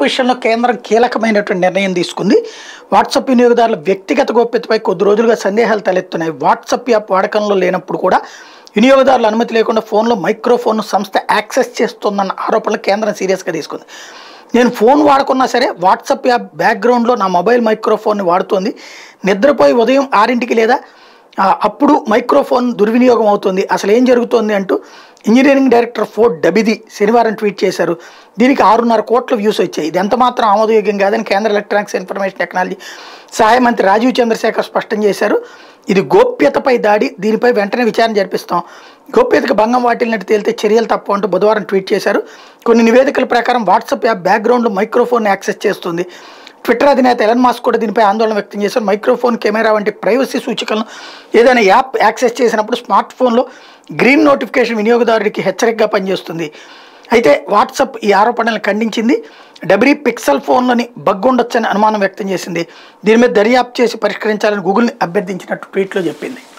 విషయంలో కేంద్రం కీలకమైనటువంటి నిర్ణయం తీసుకుంది వాట్సాప్ వినియోగదారుల వ్యక్తిగత గోప్యతపై కొద్ది రోజులుగా సందేహాలు తలెత్తున్నాయి వాట్సాప్ యాప్ వాడకంలో లేనప్పుడు కూడా వినియోగదారుల అనుమతి లేకుండా ఫోన్లో మైక్రోఫోన్ సంస్థ యాక్సెస్ చేస్తుందన్న ఆరోపణలు కేంద్రం సీరియస్గా తీసుకుంది నేను ఫోన్ వాడుకున్నా సరే వాట్సాప్ యాప్ బ్యాక్గ్రౌండ్లో నా మొబైల్ మైక్రోఫోన్ని వాడుతోంది నిద్రపోయి ఉదయం ఆరింటికి లేదా ఆ, అప్పుడు మైక్రోఫోన్ దుర్వినియోగం అవుతుంది అసలు ఏం జరుగుతోంది అంటూ ఇంజనీరింగ్ డైరెక్టర్ ఫోర్డ్ డబిది శనివారం ట్వీట్ చేశారు దీనికి ఆరున్నర కోట్ల వ్యూస్ వచ్చాయి ఇది ఎంత మాత్రం ఆమోదయోగ్యం కాదని కేంద్ర ఎలక్ట్రానిక్స్ ఇన్ఫర్మేషన్ టెక్నాలజీ సహాయ మంత్రి రాజీవ్ చంద్రశేఖర్ స్పష్టం చేశారు ఇది గోప్యతపై దాడి దీనిపై వెంటనే విచారణ జరిపిస్తాం గోప్యతకు భంగం వాటిల్లినట్టు తేలితే చర్యలు తప్పు అంటూ బుధవారం ట్వీట్ చేశారు కొన్ని నివేదికల ప్రకారం వాట్సాప్ యాప్ బ్యాక్గ్రౌండ్లో మైక్రోఫోన్ యాక్సెస్ చేస్తుంది ట్విట్టర్ అధినేత ఎలన్ మాస్క్ కూడా దీనిపై ఆందోళన వ్యక్తం చేశారు మైక్రోఫోన్ కెమెరా వంటి ప్రైవసీ సూచికలను ఏదైనా యాప్ యాక్సెస్ చేసినప్పుడు స్మార్ట్ ఫోన్లో గ్రీన్ నోటిఫికేషన్ వినియోగదారుడికి హెచ్చరికగా పనిచేస్తుంది అయితే వాట్సాప్ ఈ ఆరోపణలను ఖండించింది డబ్రీ పిక్సెల్ ఫోన్లోని బగ్ ఉండొచ్చని అనుమానం వ్యక్తం చేసింది దీని మీద దర్యాప్తు చేసి పరిష్కరించాలని గూగుల్ని అభ్యర్థించినట్టు ట్వీట్లో చెప్పింది